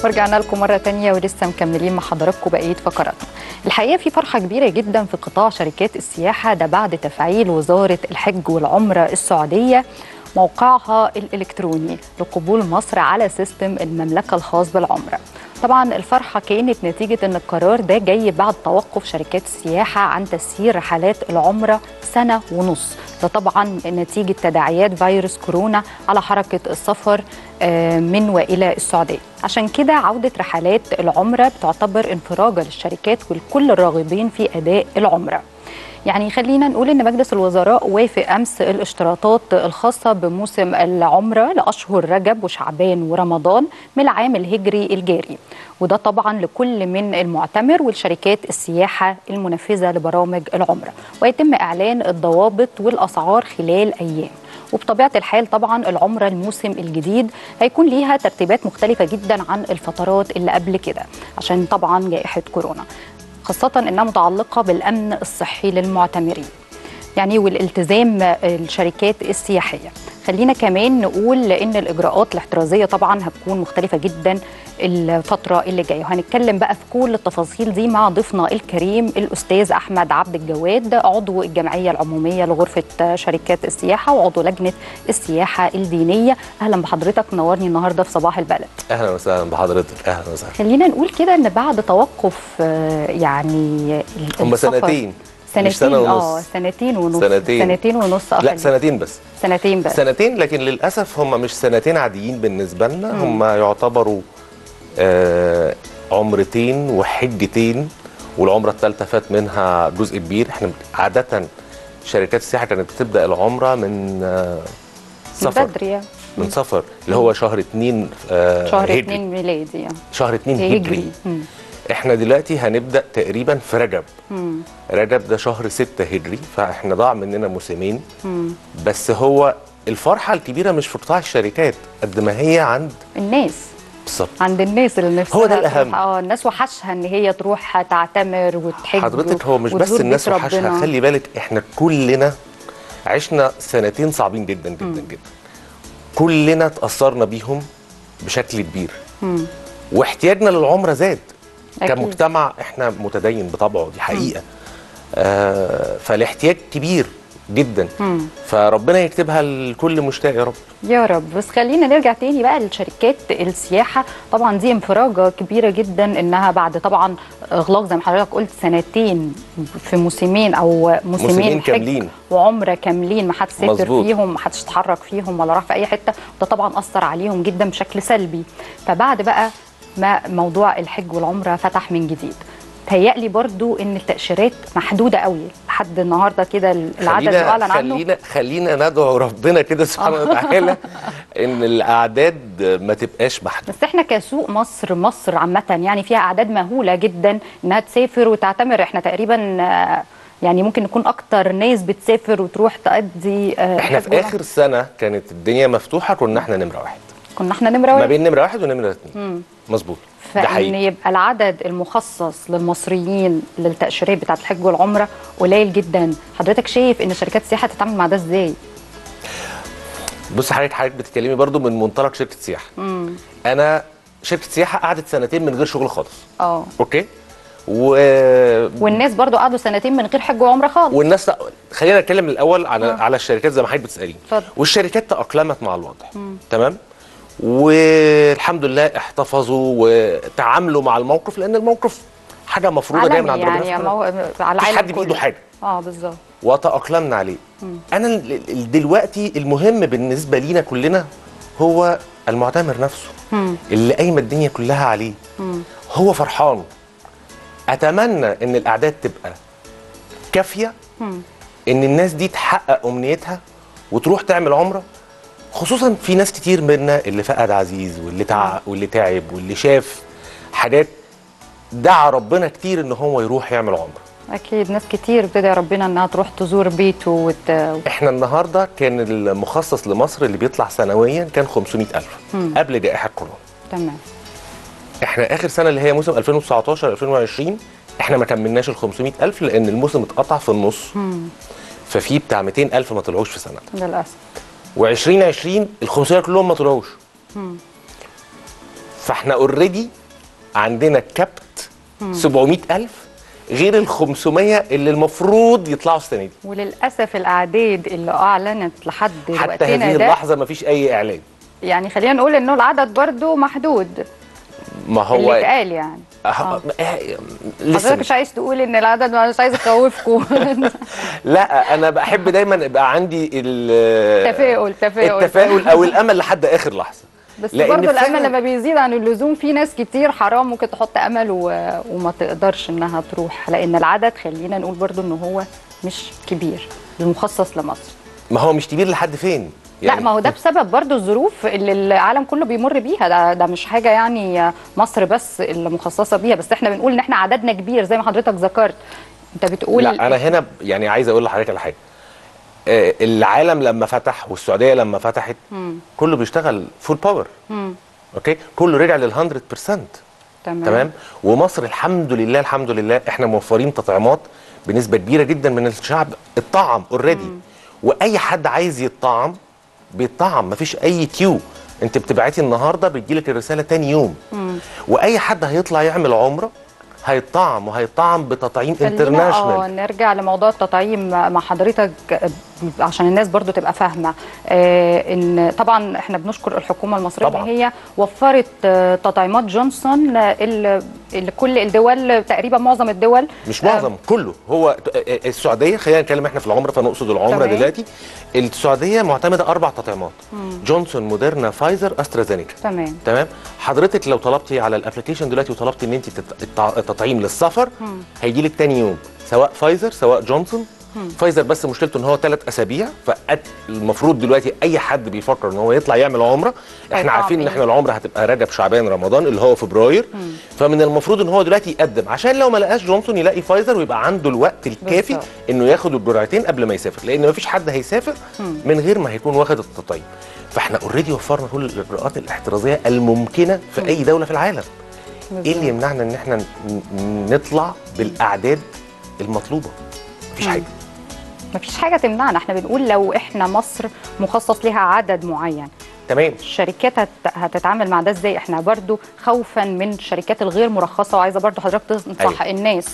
ورجعنا لكم مرة تانية ولسه مكملين مع حضراتكم بقية فقراتنا الحقيقة في فرحة كبيرة جدا في قطاع شركات السياحة ده بعد تفعيل وزارة الحج والعمرة السعودية موقعها الإلكتروني لقبول مصر على سيستم المملكة الخاص بالعمرة طبعا الفرحة كانت نتيجة ان القرار ده جاي بعد توقف شركات السياحة عن تسيير رحلات العمرة سنة ونص ده طبعا نتيجة تداعيات فيروس كورونا على حركة السفر من والى السعودية عشان كده عودة رحلات العمرة بتعتبر انفراجة للشركات ولكل الراغبين في أداء العمرة يعني خلينا نقول ان مجلس الوزراء وافق امس الاشتراطات الخاصه بموسم العمره لاشهر رجب وشعبان ورمضان من العام الهجري الجاري وده طبعا لكل من المعتمر والشركات السياحه المنفذه لبرامج العمره ويتم اعلان الضوابط والاسعار خلال ايام وبطبيعه الحال طبعا العمره الموسم الجديد هيكون ليها ترتيبات مختلفه جدا عن الفترات اللي قبل كده عشان طبعا جائحه كورونا خاصة أنها متعلقة بالأمن الصحي للمعتمرين يعني والالتزام الشركات السياحية خلينا كمان نقول ان الاجراءات الاحترازيه طبعا هتكون مختلفه جدا الفتره اللي جايه وهنتكلم بقى في كل التفاصيل دي مع ضيفنا الكريم الاستاذ احمد عبد الجواد عضو الجمعيه العموميه لغرفه شركات السياحه وعضو لجنه السياحه الدينيه اهلا بحضرتك منورني النهارده في صباح البلد اهلا وسهلا بحضرتك اهلا وسهلا خلينا نقول كده ان بعد توقف يعني هم سنتين سنتين مش سنة ونص. اه سنتين ونص سنتين. سنتين ونص لا أخلي. سنتين بس سنتين بس سنتين لكن للاسف هم مش سنتين عاديين بالنسبه لنا هم يعتبروا آه عمرتين وحجتين والعمره الثالثه فات منها جزء كبير احنا عاده شركات السياحه كانت بتبدا العمره من آه من سفر بدري يعني. من سفر اللي هو شهر اتنين آه شهر هجري. اتنين ميلادي يعني. شهر اتنين هجري, هجري مم. احنا دلوقتي هنبدا تقريبا في رجب مم. رجب ده شهر ستة هجري فاحنا ضاع مننا موسمين مم. بس هو الفرحه الكبيره مش في قطاع الشركات قد ما هي عند الناس بالظبط عند الناس اللي نفسها هو ده الأهم. تروح- اه الناس وحشها ان هي تروح تعتمر وتحج حضرتك هو مش بس وتزور الناس بيت وحشها ربنا. خلي بالك احنا كلنا عشنا سنتين صعبين جدا جدا جدا كلنا اتاثرنا بيهم بشكل كبير مم. واحتياجنا للعمره زاد أكيد. كمجتمع احنا متدين بطبعه دي حقيقه آه فالاحتياج كبير جدا مم. فربنا يكتبها لكل مشتاق يا رب يا رب بس خلينا نرجع تاني بقى لشركات السياحة طبعا دي انفراجة كبيرة جدا انها بعد طبعا اغلاق زي ما حضرتك قلت سنتين في موسمين او موسمين, موسمين حج كاملين. وعمرة كاملين ما حدش سافر مظبوط. فيهم ما حدش اتحرك فيهم ولا راح في اي حتة ده طبعا اثر عليهم جدا بشكل سلبي فبعد بقى ما موضوع الحج والعمرة فتح من جديد تهيألي برضو ان التأشيرات محدودة قوي لحد النهارده كده العدد اللي اعلن عنه خلينا خلينا ندعو ربنا كده سبحانه وتعالى ان الاعداد ما تبقاش محدوده بس احنا كسوق مصر مصر عامة يعني فيها أعداد مهولة جدا إنها تسافر وتعتمر احنا تقريبا آه، يعني ممكن نكون أكتر ناس بتسافر وتروح تأدي آه، احنا حج في وعمرة. اخر سنه كانت الدنيا مفتوحه كنا احنا نمره واحد كنا احنا نمرة ما واحد بين نمره واحد ونمره اثنين مظبوط ده فإن حقيقي يبقى العدد المخصص للمصريين للتأشيرات بتاعة الحج والعمرة قليل جدا حضرتك شايف إن شركات السياحة تتعامل مع ده إزاي؟ بص حضرتك حضرتك بتتكلمي برضو من منطلق شركه سياحه انا شركه سياحه قعدت سنتين من غير شغل خالص اه اوكي و... والناس برضو قعدوا سنتين من غير حج وعمرة خالص والناس خلينا نتكلم الاول على على الشركات زي ما حضرتك بتساليني اتفضل. والشركات تاقلمت مع الوضع تمام والحمد لله احتفظوا وتعاملوا مع الموقف لان الموقف حاجه مفروضه جايه من عالمي عند ربنا يعني سبحانه مو... على مفيش العالم حد بايده كله. حاجه اه بالظبط وتاقلمنا عليه انا ال- ال- دلوقتي المهم بالنسبه لينا كلنا هو المعتمر نفسه اللي قايمه الدنيا كلها عليه هو فرحان اتمنى ان الاعداد تبقى كافيه ان الناس دي تحقق امنيتها وتروح تعمل عمره خصوصا في ناس كتير منا اللي فقد عزيز واللي تع... واللي تعب واللي شاف حاجات دعا ربنا كتير ان هو يروح يعمل عمره اكيد ناس كتير بتدعي ربنا انها تروح تزور بيته وت... احنا النهارده كان المخصص لمصر اللي بيطلع سنويا كان 500000 قبل جائحه كورونا تمام احنا اخر سنه اللي هي موسم 2019 2020 احنا ما كملناش ال 500000 لان الموسم اتقطع في النص ففي بتاع 200000 ما طلعوش في سنه للاسف و2020 ال 500 كلهم ما طلعوش فاحنا اوريدي عندنا كبت 700000 غير ال 500 اللي المفروض يطلعوا السنه دي وللاسف الاعداد اللي اعلنت لحد حتى وقتنا هذه ده اللحظه ما فيش اي اعلان يعني خلينا نقول انه العدد برضو محدود ما هو اللي اتقال يعني أه... آه. آه... لسه حضرتك مش مش عايز تقول ان العدد مش عايز يخوفكم لا انا بحب دايما يبقى عندي ال- تفاؤل تفاؤل التفاؤل او الامل لحد اخر لحظه بس لأن برضه الامل فعلاً- لما بيزيد عن اللزوم في ناس كتير حرام ممكن تحط امل و... وما تقدرش انها تروح لان العدد خلينا نقول برضه ان هو مش كبير المخصص لمصر ما هو مش كبير لحد فين لا ما هو ده بسبب برضه الظروف اللي العالم كله بيمر بيها ده, ده مش حاجه يعني مصر بس اللي مخصصه بيها بس احنا بنقول ان احنا عددنا كبير زي ما حضرتك ذكرت انت بتقول لا انا هنا يعني عايز اقول لحضرتك على حاجه آه، العالم لما فتح والسعوديه لما فتحت كله بيشتغل فول باور اوكي كله رجع لل 100% تمام, تمام ومصر الحمد لله الحمد لله احنا موفرين تطعيمات بنسبه كبيره جدا من الشعب اتطعم اوريدي واي حد عايز يتطعم بيتطعم مفيش اي كيو انت بتبعتي النهارده بتجيلك الرساله تاني يوم واي حد هيطلع يعمل عمره هيتطعم وهيتطعم بتطعيم خلينا اه انترناشونال نرجع لموضوع التطعيم مع حضرتك آه، عشان الناس برضو تبقى فاهمه آه ان طبعا احنا بنشكر الحكومه المصريه طبعاً. ان هي وفرت آه تطعيمات جونسون آه، ال- ال- كل الدول تقريبا معظم الدول مش معظم كله هو ت- آه، السعوديه خلينا نتكلم احنا في العمره فنقصد العمره تمام. دلوقتي السعوديه معتمده اربع تطعيمات جونسون موديرنا فايزر استرازينيكا تمام تمام حضرتك لو طلبتي على الابلكيشن دلوقتي وطلبتي ان انت تت- التع- التطعيم للسفر هيجي لك تاني يوم سواء فايزر سواء جونسون فايزر بس مشكلته ان هو ثلاث اسابيع فالمفروض دلوقتي اي حد بيفكر ان هو يطلع يعمل عمره احنا هيطلع عارفين ان إيه؟ احنا العمره هتبقى رجب شعبان رمضان اللي هو فبراير فمن المفروض ان هو دلوقتي يقدم عشان لو ما لقاش جونسون يلاقي فايزر ويبقى عنده الوقت الكافي بالظبط. انه ياخد الجرعتين قبل ما يسافر لان مفيش حد هيسافر من غير ما هيكون واخد التطعيم فاحنا اوريدي وفرنا كل الاجراءات الاحترازيه الممكنه في اي دوله في العالم ايه اللي يمنعنا ان احنا ن- نطلع بالاعداد المطلوبه مفيش حاجه مفيش حاجه تمنعنا احنا بنقول لو احنا مصر مخصص لها عدد معين تمام الشركات هت... هتتعامل مع ده ازاي احنا برضو خوفا من الشركات الغير مرخصه وعايزه برضو حضرتك تنصح أيوة. الناس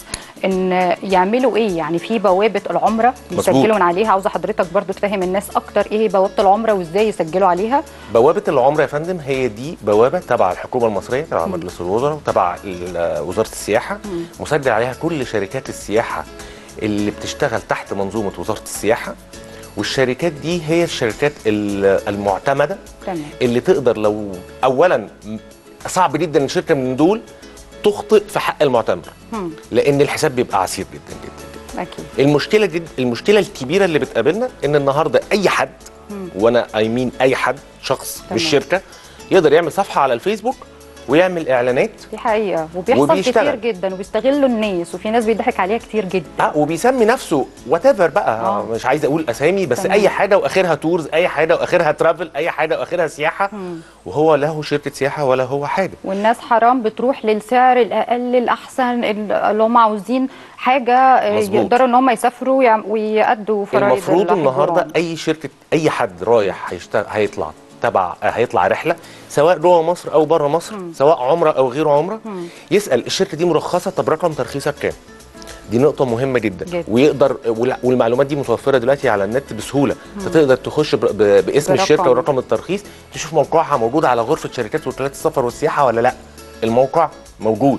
ان يعملوا ايه يعني في بوابه العمره مظبوط. يسجلوا من عليها عاوزه حضرتك برضو تفهم الناس اكتر ايه هي بوابه العمره وازاي يسجلوا عليها بوابه العمره يا فندم هي دي بوابه تبع الحكومه المصريه تبع مجلس الوزراء وتبع ال- وزاره السياحه مسجل عليها كل شركات السياحه اللي بتشتغل تحت منظومه وزاره السياحه والشركات دي هي الشركات ال- المعتمده تمام اللي تقدر لو اولا م- صعب جدا ان شركه من دول تخطئ في حق المعتمر مم. لان الحساب بيبقى عسير جدا جدا جدا اكيد المشكله جد المشكله الكبيره اللي بتقابلنا ان النهارده اي حد وانا اي مين اي حد شخص تمام. مش شركه يقدر يعمل صفحه على الفيسبوك ويعمل اعلانات دي حقيقه وبيحصل وبيشتغل. كتير جدا وبيستغلوا الناس وفي ناس بيضحك عليها كتير جدا اه وبيسمي نفسه وات ايفر بقى آه. آه. مش عايز اقول اسامي بس تمام. اي حاجه واخرها تورز اي حاجه واخرها ترافل اي حاجه واخرها سياحه وهو لا هو شركه سياحه ولا هو حاجه والناس حرام بتروح للسعر الاقل الاحسن اللي هم عاوزين حاجه آه، مظبوط. يقدروا ان هم يسافروا ويعم- ويأدوا فرائض المفروض الحج النهارده والعمرة. اي شركه اي حد رايح هيشتغل هيطلع تبع آه، هيطلع رحله سواء جوه مصر او بره مصر سواء عمره او غير عمره يسال الشركه دي مرخصه طب رقم ترخيصك كام دي نقطة مهمة جدا, جدا. ويقدر وال- والمعلومات دي متوفرة دلوقتي على النت بسهولة انت تقدر تخش ب- ب- باسم برقم. الشركة ورقم الترخيص تشوف موقعها موجود على غرفة شركات وكالات السفر والسياحة ولا لا الموقع موجود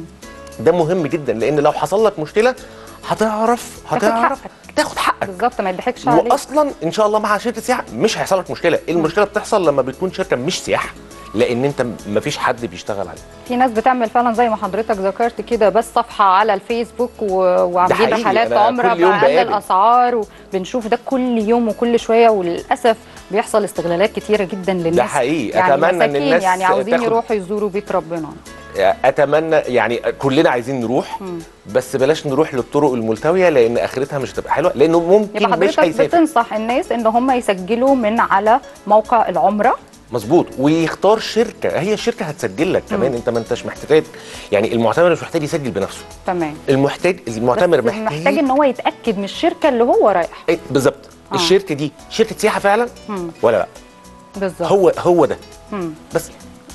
ده مهم جدا لان لو حصل لك مشكلة هتعرف تاخد هتعرف حقك. تاخد حقك بالظبط ما يضحكش عليك واصلا ان شاء الله مع شركه سياحه مش هيحصل لك مشكله المشكله بتحصل لما بتكون شركه مش سياحه لان انت ما فيش حد بيشتغل عليها في ناس بتعمل فعلا زي ما حضرتك ذكرت كده بس صفحه على الفيسبوك و... وعاملين حقيقي، رحلات أنا عمره كل يوم باقل بقابل. الاسعار وبنشوف ده كل يوم وكل شويه وللاسف بيحصل استغلالات كتيره جدا للناس حقيقي. يعني أتمنى إن مساكين الناس يعني عاوزين تاخد- يروحوا يزوروا بيت ربنا اتمنى يعني كلنا عايزين نروح بس بلاش نروح للطرق الملتويه لان اخرتها مش هتبقى حلوه لانه ممكن يبقى مش حضرتك هيسافر بتنصح الناس ان هم يسجلوا من على موقع العمره مظبوط ويختار شركه هي الشركه هتسجل لك كمان انت ما انتش محتاج يعني المعتمر مش محتاج يسجل بنفسه تمام المحتاج المعتمر بس محتاج, محتاج ان هو يتاكد من الشركه اللي هو رايح إيه، بالظبط آه. الشركه دي شركه سياحه فعلا مم. ولا لا بالظبط هو هو ده مم. بس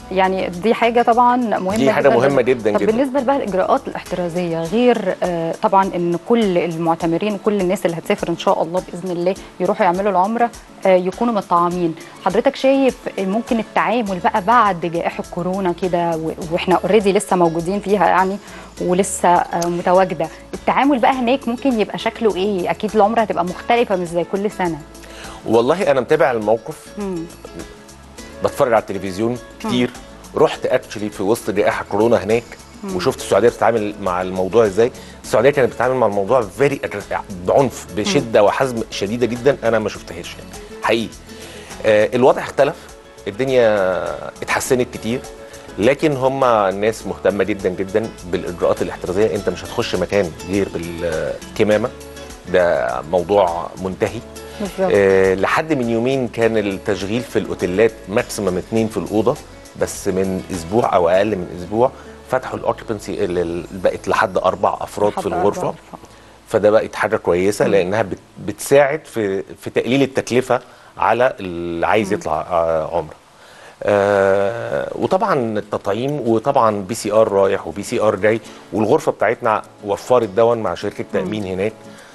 يعني دي حاجه طبعا مهمه دي حاجة جدا مهمة جدا طب جدا. بالنسبه بقى للاجراءات الاحترازيه غير آه، طبعا ان كل المعتمرين وكل الناس اللي هتسافر ان شاء الله باذن الله يروحوا يعملوا العمره آه، يكونوا متطعمين حضرتك شايف ممكن التعامل بقى بعد جائحه كورونا كده و- واحنا اوريدي لسه موجودين فيها يعني ولسه آه، متواجده التعامل بقى هناك ممكن يبقى شكله ايه اكيد العمره هتبقى مختلفه مش زي كل سنه والله انا متابع الموقف مم. بتفرج على التلفزيون كتير رحت اكشلي في وسط جائحه كورونا هناك وشفت السعوديه بتتعامل مع الموضوع ازاي السعوديه كانت بتتعامل مع الموضوع فيري بعنف بشده وحزم شديده جدا انا ما شفتهاش يعني حقيقي آه الوضع اختلف الدنيا اتحسنت كتير لكن هم ناس مهتمه جدا جدا بالاجراءات الاحترازيه انت مش هتخش مكان غير بالكمامه ده موضوع منتهي بالظبط آه، لحد من يومين كان التشغيل في الاوتيلات ماكسيمم اتنين في الاوضه بس من اسبوع او اقل من اسبوع فتحوا الاوكيبنسي بقت لحد اربع افراد في حتى الغرفه أربعة. فده بقت حاجه كويسه لانها بت- بتساعد في في تقليل التكلفه على اللي عايز يطلع آه، عمره آه وطبعا التطعيم وطبعا بي سي ار رايح وبي سي ار جاي والغرفه بتاعتنا وفرت دون مع شركه تامين هناك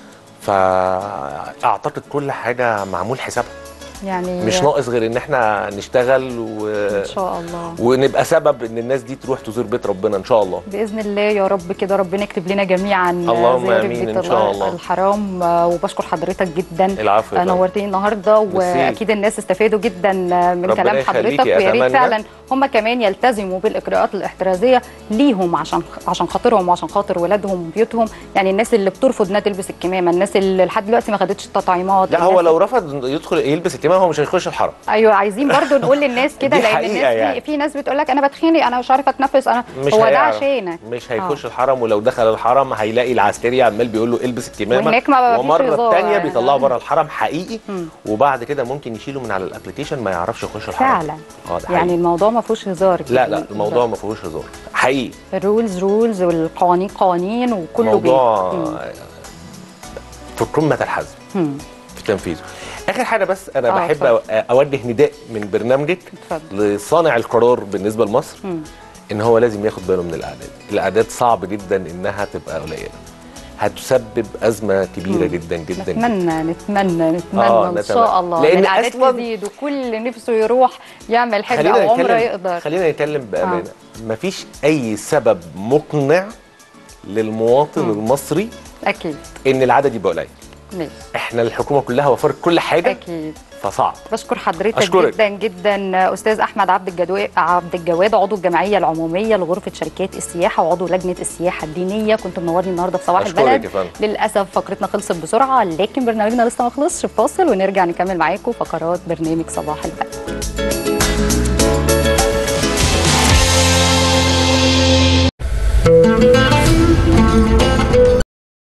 فاعتقد كل حاجه معمول حسابها يعني مش ناقص غير ان احنا نشتغل و... ان شاء الله ونبقى سبب ان الناس دي تروح تزور بيت ربنا ان شاء الله باذن الله يا رب كده ربنا يكتب لنا جميعا اللهم زيارة آمين بيت إن شاء الله. الحرام آه، وبشكر حضرتك جدا العفو يا آه، فندم. نورتني النهارده ميرسي. واكيد الناس استفادوا جدا آه، من ربنا كلام يخليكي، حضرتك ويا ريت أتمنى. فعلا هم كمان يلتزموا بالاجراءات الاحترازيه ليهم عشان عشان خاطرهم وعشان خاطر ولادهم وبيوتهم يعني الناس اللي بترفض انها تلبس الكمامه الناس اللي لحد دلوقتي ما خدتش التطعيمات لا هو الناس- لو رفض يدخل يلبس الكمامه هو مش هيخش الحرم ايوه عايزين برضو نقول للناس كده دي لان حقيقة الناس يعني. في, في ناس بتقول لك انا بتخنق انا مش عارفه اتنفس انا مش هو ده هيعرف. عشانك مش هيخش الحرم ولو دخل الحرم هيلاقي العسكري عمال بيقول له البس الكمامه وهناك ما فيش ومره هزار الثانيه يعني. بيطلعه بره الحرم حقيقي وبعد كده ممكن يشيله من على الابلكيشن ما يعرفش يخش الحرم فعلا اه ده يعني حقيقي. الموضوع ما فيهوش هزار لا لا الموضوع ما فيهوش هزار حقيقي الرولز رولز والقوانين قوانين وكله موضوع بي- مم. في قمه الحزم مم. في تنفيذه اخر حاجه بس انا آه، بحب اتفضل. أو- اوجه نداء من برنامجك اتفضل. لصانع القرار بالنسبه لمصر مم. ان هو لازم ياخد باله من الاعداد الاعداد صعب جدا انها تبقى قليله هتسبب ازمه كبيره جدا جدا جدا نتمنى نتمنى نتمنى آه، ان نتمنى. شاء الله لأن لان الاعداد أصلاً- تزيد وكل نفسه يروح يعمل حجه خلينا او عمره نتكلم يقدر خلينا نتكلم بامانه مفيش اي سبب مقنع للمواطن المصري اكيد ان العدد يبقى قليل ماشي احنا الحكومه كلها وفرت كل حاجه اكيد فصعب بشكر حضرتك أشكرك. جدا جدا استاذ احمد عبد الجدوي عبد الجواد عضو الجمعيه العموميه لغرفه شركات السياحه وعضو لجنه السياحه الدينيه كنت منورني النهارده في صباح أشكرك البلد يا فندم. للاسف فقرتنا خلصت بسرعه لكن برنامجنا لسه ما خلصش فاصل ونرجع نكمل معاكم فقرات برنامج صباح البلد